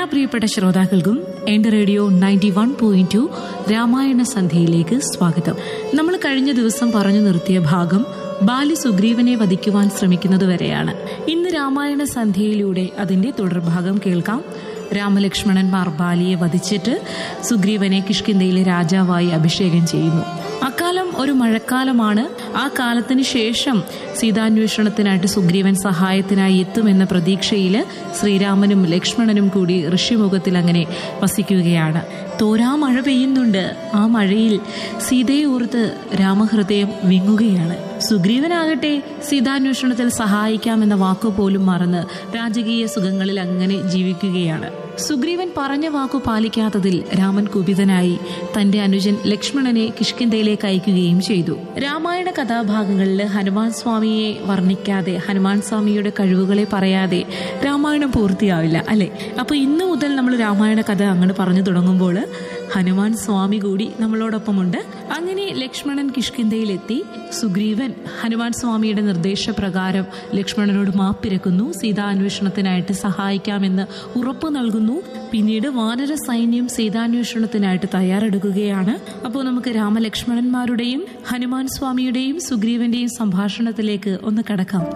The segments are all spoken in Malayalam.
പ്രിയപ്പെട്ട ശ്രോതാക്കൾക്കും എന്റെ radio ninety one point two Ramayana സന്ധ്യയിലേക്ക് സ്വാഗതം നമ്മൾ കഴിഞ്ഞ ദിവസം പറഞ്ഞു നിർത്തിയ ഭാഗം ബാലി സുഗ്രീവനെ വധിക്കുവാൻ ശ്രമിക്കുന്നതുവരെയാണ് ഇന്ന് രാമായണ സന്ധ്യയിലൂടെ അതിന്റെ തുടർഭാഗം കേൾക്കാം രാമലക്ഷ്മണന്മാർ ബാലിയെ വധിച്ചിട്ട് സുഗ്രീവനെ കിഷ്കിന്ധയിലെ രാജാവായി അഭിഷേകം ചെയ്യുന്നു അക്കാലം ഒരു മഴക്കാലമാണ് ആ കാലത്തിന് ശേഷം സീതാന്വേഷണത്തിനായിട്ട് സുഗ്രീവൻ സഹായത്തിനായി എത്തുമെന്ന പ്രതീക്ഷയിൽ ശ്രീരാമനും ലക്ഷ്മണനും കൂടി ഋഷിമുഖത്തിൽ അങ്ങനെ വസിക്കുകയാണ് തോരാ മഴ പെയ്യുന്നുണ്ട് ആ മഴയിൽ സീതയെ ഓർത്ത് രാമഹൃദയം വിങ്ങുകയാണ് സുഗ്രീവനാകട്ടെ സീതാന്വേഷണത്തിൽ സഹായിക്കാമെന്ന വാക്കുപോലും മറന്ന് രാജകീയ സുഖങ്ങളിൽ അങ്ങനെ ജീവിക്കുകയാണ് സുഗ്രീവൻ പറഞ്ഞ വാക്കു പാലിക്കാത്തതിൽ രാമൻ കുപിതനായി തന്റെ അനുജൻ ലക്ഷ്മണനെ കിഷ്കിന്ധയിലേക്ക് അയക്കുകയും ചെയ്തു രാമായണ കഥാഭാഗങ്ങളിൽ ഹനുമാൻ സ്വാമിയെ വർണ്ണിക്കാതെ ഹനുമാൻ സ്വാമിയുടെ കഴിവുകളെ പറയാതെ രാമായണം പൂർത്തിയാവില്ല അല്ലെ അപ്പൊ ഇന്നു മുതൽ നമ്മൾ രാമായണ കഥ അങ്ങോട്ട് പറഞ്ഞു തുടങ്ങുമ്പോൾ ഹനുമാൻ സ്വാമി കൂടി നമ്മളോടൊപ്പമുണ്ട് അങ്ങനെ ലക്ഷ്മണൻ കിഷ്കിന്ധയിലെത്തി സുഗ്രീവൻ ഹനുമാൻ സ്വാമിയുടെ നിർദ്ദേശപ്രകാരം ലക്ഷ്മണനോട് മാപ്പിരക്കുന്നു സീതാന്വേഷണത്തിനായിട്ട് സഹായിക്കാമെന്ന് ഉറപ്പ് നൽകുന്നു പിന്നീട് വാനര സൈന്യം സീതാന്വേഷണത്തിനായിട്ട് തയ്യാറെടുക്കുകയാണ് അപ്പോൾ നമുക്ക് രാമലക്ഷ്മണന്മാരുടെയും ഹനുമാൻ സ്വാമിയുടെയും സുഗ്രീവന്റെയും സംഭാഷണത്തിലേക്ക് ഒന്ന് കടക്കാം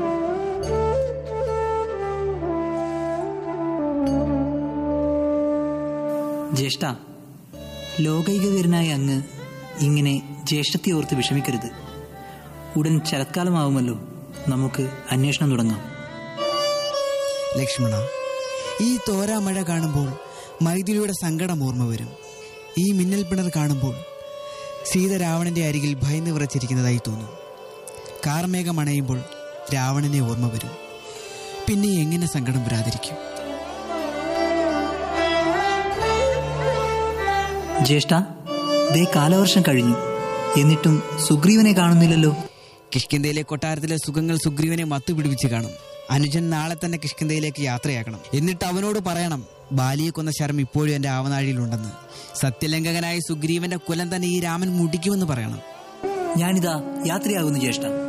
ജ്യേഷ്ഠ ലോകൈകവീരനായ അങ്ങ് ഇങ്ങനെ ജ്യേഷ്ഠത്തെ ഓർത്ത് വിഷമിക്കരുത് ഉടൻ ശരത്കാലമാവുമല്ലോ നമുക്ക് അന്വേഷണം തുടങ്ങാം ലക്ഷ്മണ ഈ തോരാ മഴ കാണുമ്പോൾ മൈഥിലിയുടെ സങ്കടം ഓർമ്മ വരും ഈ മിന്നൽ പിണർ കാണുമ്പോൾ സീത രാവണന്റെ അരികിൽ ഭയന്ന് വിറച്ചിരിക്കുന്നതായി തോന്നും കാർമേഘം അണയുമ്പോൾ രാവണനെ ഓർമ്മ വരും പിന്നെ എങ്ങനെ സങ്കടം വരാതിരിക്കും ജ്യേഷ്ഠ ദേ കാലവർഷം കഴിഞ്ഞു എന്നിട്ടും സുഗ്രീവനെ കാണുന്നില്ലല്ലോ കിഷ്കിന്ധയിലെ കൊട്ടാരത്തിലെ സുഖങ്ങൾ സുഗ്രീവനെ മത്തുപിടിപ്പിച്ച് കാണും അനുജൻ നാളെ തന്നെ കിഷ്കിന്ധയിലേക്ക് യാത്രയാക്കണം എന്നിട്ട് അവനോട് പറയണം ബാലിയെ കൊന്ന ശരം ഇപ്പോഴും എന്റെ ആവനാഴിയിലുണ്ടെന്ന് സത്യലംഘകനായ സുഗ്രീവന്റെ കുലം തന്നെ ഈ രാമൻ മുടിക്കുമെന്ന് പറയണം ഞാനിതാ യാത്രയാകുന്നു ജ്യേഷ്ഠ